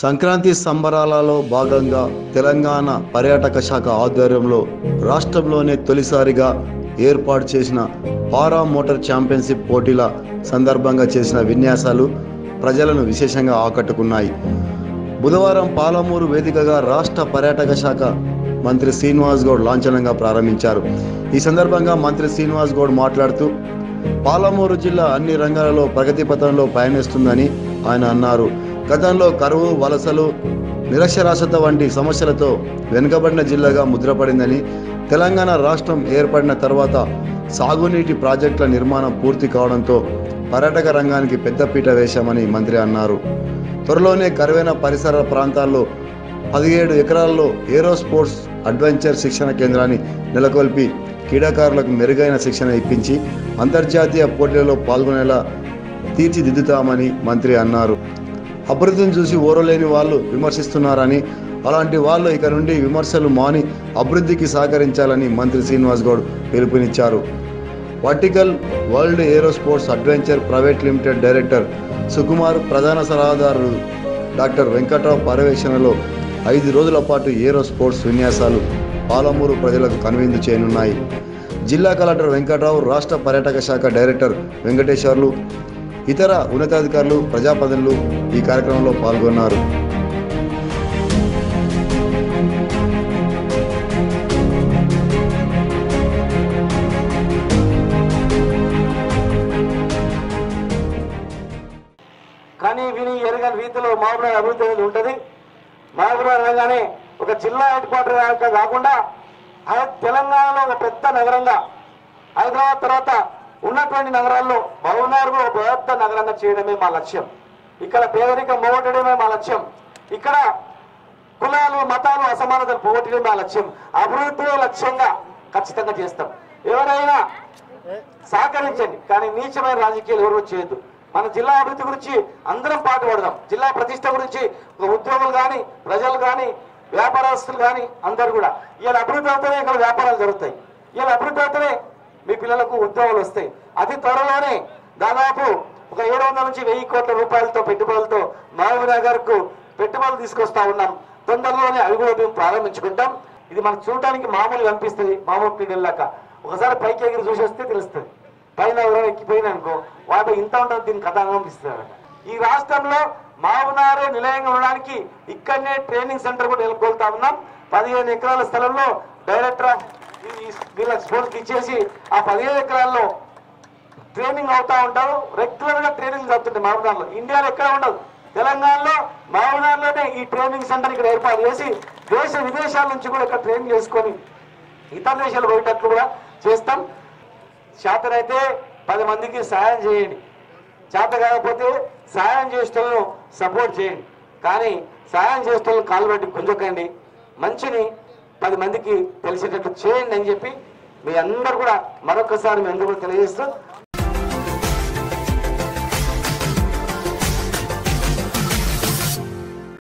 సంక్రాంతి సంబరాలలో భాగంగా తెలంగాణ పర్యాటక శాఖ ఆధ్వర్యంలో రాష్ట్రంలోనే తొలిసారిగా ఏర్పాటు చేసిన పారా మోటార్ ఛాంపియన్షిప్ పోటీల సందర్భంగా చేసిన విన్యాసాలు ప్రజలను విశేషంగా ఆకట్టుకున్నాయి బుధవారం పాలమూరు వేదికగా రాష్ట్ర పర్యాటక శాఖ మంత్రి శ్రీనివాస్ గౌడ్ లాంఛనంగా ప్రారంభించారు ఈ సందర్భంగా మంత్రి శ్రీనివాస్ గౌడ్ మాట్లాడుతూ పాలమూరు జిల్లా అన్ని రంగాలలో ప్రగతి పథంలో పయనిస్తుందని ఆయన అన్నారు గతంలో కరువు వలసలు నిరక్షరాస్యత వంటి సమస్యలతో వెనుకబడిన జిల్లాగా ముద్రపడిందని తెలంగాణ రాష్ట్రం ఏర్పడిన తర్వాత సాగునీటి ప్రాజెక్టుల నిర్మాణం పూర్తి కావడంతో పర్యాటక రంగానికి పెద్దపీట వేశామని మంత్రి అన్నారు త్వరలోనే కరువైన పరిసర ప్రాంతాల్లో పదిహేడు ఎకరాల్లో ఏరో స్పోర్ట్స్ అడ్వెంచర్ శిక్షణ కేంద్రాన్ని నెలకొల్పి క్రీడాకారులకు మెరుగైన శిక్షణ ఇప్పించి అంతర్జాతీయ పోటీలలో పాల్గొనేలా తీర్చిదిద్దుతామని మంత్రి అన్నారు అభివృద్ధిని చూసి ఓరలేని వాళ్ళు విమర్శిస్తున్నారని అలాంటి వాళ్ళు ఇక నుండి విమర్శలు మాని అభివృద్ధికి సహకరించాలని మంత్రి శ్రీనివాస్ గౌడ్ పిలుపునిచ్చారు vertical world aero sports adventure private limited director Sukumar ప్రధాన సలహాదారు డాక్టర్ వెంకట్రావు పర్యవేక్షణలో ఐదు రోజుల పాటు ఏరో స్పోర్ట్స్ విన్యాసాలు పాలమూరు ప్రజలకు కనువిందు చేయనున్నాయి జిల్లా కలెక్టర్ వెంకట్రావు రాష్ట్ర పర్యాటక శాఖ డైరెక్టర్ వెంకటేశ్వర్లు ఇతర ఉన్నతాధికారులు ప్రజాప్రతినిధులు ఈ కార్యక్రమంలో పాల్గొన్నారు కానీ విని ఎరగని రీతిలో మహబూబ్నగర్ అభివృద్ధి అనేది ఉంటుంది మహబూబ్నగర్ అనగానే ఒక జిల్లా హెడ్ క్వార్టర్ కనుక కాకుండా అది తెలంగాణలో ఒక పెద్ద నగరంగా హైదరాబాద్ తర్వాత ఉన్నటువంటి నగరాల్లో మహబూబ్నగర్ కూడా ఒక పెద్ద నగరంగా చేయడమే మా లక్ష్యం ఇక్కడ పేదరికం పోగొట్టడమే మా లక్ష్యం ఇక్కడ కులాలు మతాలు అసమానతలు పోగొట్టడమే మా లక్ష్యం అభివృద్ధిలో లక్ష్యంగా ఖచ్చితంగా చేస్తాం ఎవరైనా సహకరించండి కానీ నీచమైన రాజకీయాలు ఎవరు చేయొద్దు మన జిల్లా అభివృద్ధి గురించి అందరం పాటుపడదాం జిల్లా ప్రతిష్ట గురించి ఒక ఉద్యోగులు కానీ ప్రజలు కానీ వ్యాపారస్తులు కానీ అందరు కూడా ఇలా అభివృద్ధి అవుతూనే ఇక్కడ వ్యాపారాలు జరుగుతాయి ఇలా అభివృద్ధి అవుతూనే మీ పిల్లలకు ఉద్యోగాలు వస్తాయి అతి త్వరలోనే దాదాపు ఒక ఏడు వందల నుంచి వెయ్యి కోట్ల రూపాయలతో పెట్టుబడులతో మహబూబ్ నగర్ కు పెట్టుబడులు తీసుకొస్తా ఉన్నాం తొందరలోనే అవి కూడా మేము ప్రారంభించుకుంటాం ఇది మనకు చూడటానికి మామూలుగా అనిపిస్తుంది మామూలు వెళ్ళాక ఒకసారి పైకి ఎగిరి చూసి వస్తే తెలుస్తుంది పైన ఎవరైనా ఎక్కిపోయిన అనుకో వాటి ఇంత ఉంటుంది దీని కథ అనిపిస్తుంది ఈ రాష్ట్రంలో మావునారే నిలయంగా ఉండడానికి ఇక్కడనే ట్రైనింగ్ సెంటర్ కూడా నెలకొల్తా ఉన్నాం పదిహేను ఎకరాల స్థలంలో డైరెక్టర్ ఆఫ్ ఈ- ఈ- వీళ్ళకి స్పోర్ట్స్ ఇచ్చేసి ఆ పదిహేను ఎకరాల్లో ట్రైనింగ్ అవుతా ఉంటారు రెగ్యులర్ గా ట్రైనింగ్ జరుగుతుంది మహబూబ్నగర్లో ఇండియాలో ఎక్కడ ఉండదు తెలంగాణలో మహబూబ్నగర్లోనే ఈ ట్రైనింగ్ సెంటర్ ఇక్కడ ఏర్పాటు చేసి దేశ విదేశాల నుంచి కూడా ఇక్కడ ట్రైనింగ్ చేసుకొని ఇతర దేశాలు పోయేటట్లు కూడా చేస్తాం చేతనైతే పది మందికి సహాయం చేయండి చేత కాకపోతే సహాయం చేసేటోళ్ళను సపోర్ట్ చేయండి కానీ సహాయం చేసేటోళ్ళని కాలు పెట్టి గుంజకండి మంచిని పది మందికి తెలిసేటట్టు చేయండి అని చెప్పి మీ అందరు కూడా మరొకసారి మీ అందరూ కూడా తెలియజేస్తూ